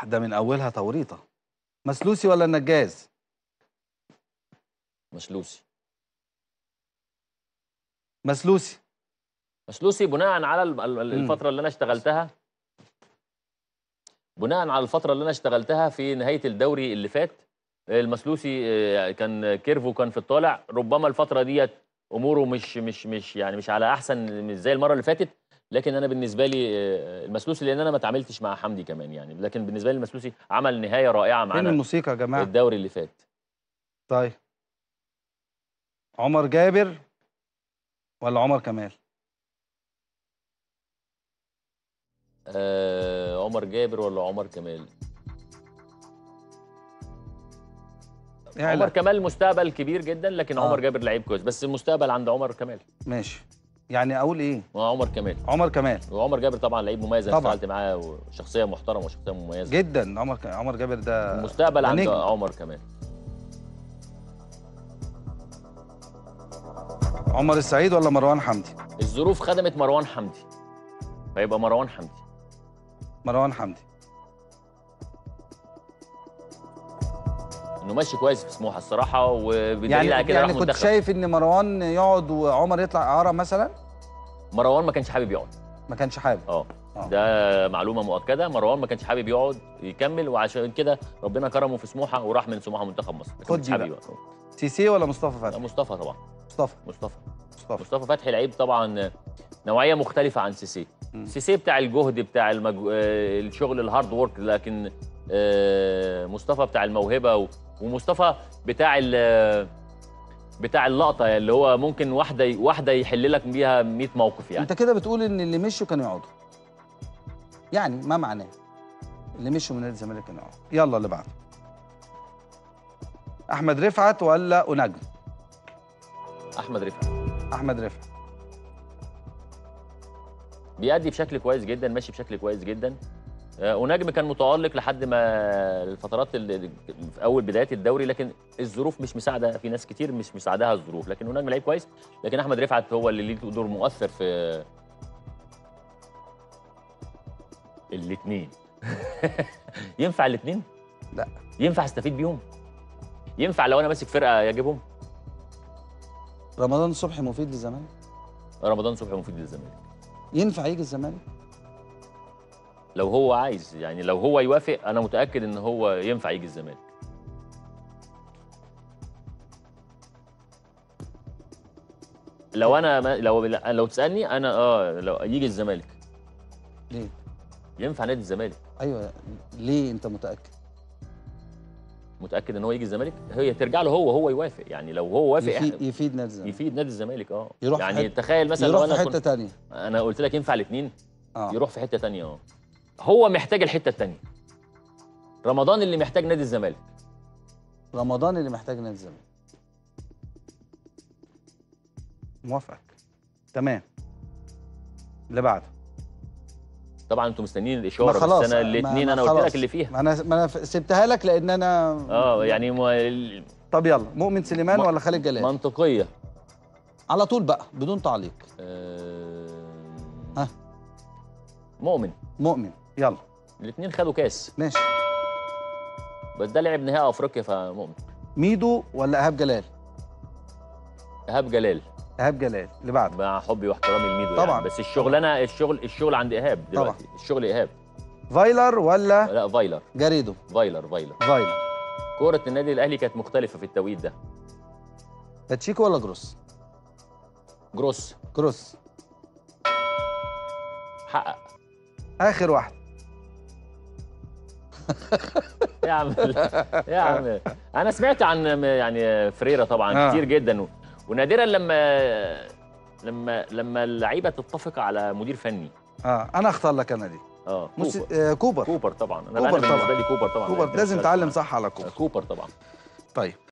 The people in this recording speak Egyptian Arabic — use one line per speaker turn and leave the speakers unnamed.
واحده من اولها توريطه مسلوسي ولا النجاز
مسلوسي
مسلوسي
مسلوسي بناء على ال- ال-
مم.
الفتره اللي انا اشتغلتها بناء على الفتره اللي انا اشتغلتها في نهايه الدوري اللي فات المسلوسي آه، كان كيرفو كان في الطالع ربما الفتره ديت اموره مش مش مش يعني مش على احسن مش زي المره اللي فاتت لكن انا بالنسبه لي آه، المسلوسي لان انا ما اتعاملتش مع حمدي كمان يعني لكن بالنسبه لي المسلوسي عمل نهايه رائعه
فين
معانا
الموسيقى يا جماعه
الدوري اللي فات
طيب عمر جابر ولا عمر كمال
آه عمر جابر ولا عمر كمال عمر
اعلى
كمال مستقبل كبير جدا لكن
آه.
عمر جابر لعيب كويس بس المستقبل عند عمر كمال
ماشي يعني اقول ايه
هو عمر كمال
عمر كمال
وعمر جابر طبعا لعيب مميز انا
طبعاً.
اشتغلت معاه وشخصيه محترمه وشخصيه مميزه
جدا عمر ك... عمر جابر ده
المستقبل
ده
عند
نجم.
عمر كمال
عمر السعيد ولا مروان حمدي
الظروف خدمت مروان حمدي فيبقى مروان حمدي
مروان حمدي
انه ماشي كويس في سموحه الصراحه وبدليل
يعني
على كده
يعني
راح
كنت
منتخب.
شايف ان مروان يقعد وعمر يطلع اعاره مثلا
مروان ما كانش حابب يقعد
ما كانش حابب
اه
آه.
ده معلومه مؤكده مروان ما كانش حابب يقعد يكمل وعشان كده ربنا كرمه في سموحه وراح من سموحه منتخب مصر ما
خد
كانش
دي
حابب
بقى.
يقعد
سيسي ولا مصطفى
لا،
فتحي
مصطفى طبعا
مصطفى
مصطفى
مصطفى
مصطفى فتحي لعيب طبعا نوعيه مختلفه عن سيسي
مم.
سيسي بتاع الجهد بتاع المجو... آه، الشغل الهارد وورك لكن آه، مصطفى بتاع الموهبه و... ومصطفى بتاع ال... بتاع اللقطه اللي هو ممكن واحده واحده يحل لك بيها 100 موقف يعني
انت كده بتقول ان اللي مشوا كانوا يقعدوا يعني ما معناه اللي مشوا من نادي الزمالك كانوا يقعدوا يلا اللي بعده احمد رفعت ولا انجم
احمد رفعت
احمد رفعت
بيأدي بشكل كويس جدا ماشي بشكل كويس جدا آه، ونجم كان متألق لحد ما الفترات اللي في اول بدايات الدوري لكن الظروف مش مساعده في ناس كتير مش مساعدها الظروف لكن ونجم لعيب كويس لكن احمد رفعت هو اللي ليه دور مؤثر في الاثنين ينفع الاثنين
لا.
ينفع استفيد بيهم ينفع لو انا ماسك فرقه يجيبهم
رمضان صبحي مفيد للزمالك
رمضان صبحي مفيد للزمالك
ينفع يجي الزمالك
لو هو عايز يعني لو هو يوافق انا متاكد ان هو ينفع يجي الزمالك لو انا ما لو لو تسالني انا اه لو يجي الزمالك
ليه
ينفع نادي الزمالك
ايوه ليه انت متاكد
متاكد ان هو يجي الزمالك هي ترجع له هو هو يوافق يعني لو هو وافق
يفيد,
إحنا-
يفيد نادي الزمالك
يفيد نادي الزمالك اه
يروح في
يعني
حتة-
تخيل مثلا
يروح
لو
في
انا
حته
كنت
تانية
انا قلت لك ينفع الاثنين
اه
يروح في حته تانية اه هو محتاج الحته التانية رمضان اللي محتاج نادي الزمالك
رمضان اللي محتاج نادي الزمالك موافقك تمام اللي بعده
طبعا انتوا مستنيين
ما
الاشاره
خلاص
بس انا
ما-
الاثنين
ما
انا قلت
خلاص.
لك اللي فيها
ما انا ما انا ف- سبتها لك لان انا
اه يعني م...
طب يلا مؤمن سليمان
م-
ولا خالد جلال
منطقيه
على طول بقى بدون تعليق
آه...
ها؟
مؤمن
مؤمن يلا
الاثنين خدوا كاس
ماشي
بس ده لعب نهائي افريقيا فمؤمن
ميدو ولا ايهاب جلال
ايهاب جلال
ايهاب جلال اللي بعده
مع حبي واحترامي لميدو
طبعاً.
يعني بس الشغلانه الشغل الشغل عند ايهاب دلوقتي الشغل ايهاب
فايلر ولا
لا فايلر
جاريدو
فايلر فايلر
فايلر
كوره النادي الاهلي كانت مختلفه في التوقيت ده
باتشيكو ولا جروس
جروس
جروس
حقق
اخر واحد
يا عم يا عم انا سمعت عن يعني فريرة طبعا
آه.
كتير جدا و- ونادرا لما لما لما اللعيبه تتفق على مدير فني
اه انا اختار لك انا دي
اه
موسي...
كوبر
آه كوبر
كوبر طبعا انا
كوبر
أنا بالنسبه
طبعاً.
لي كوبر طبعا
كوبر لازم تعلم صح على كوبر
كوبر طبعا
طيب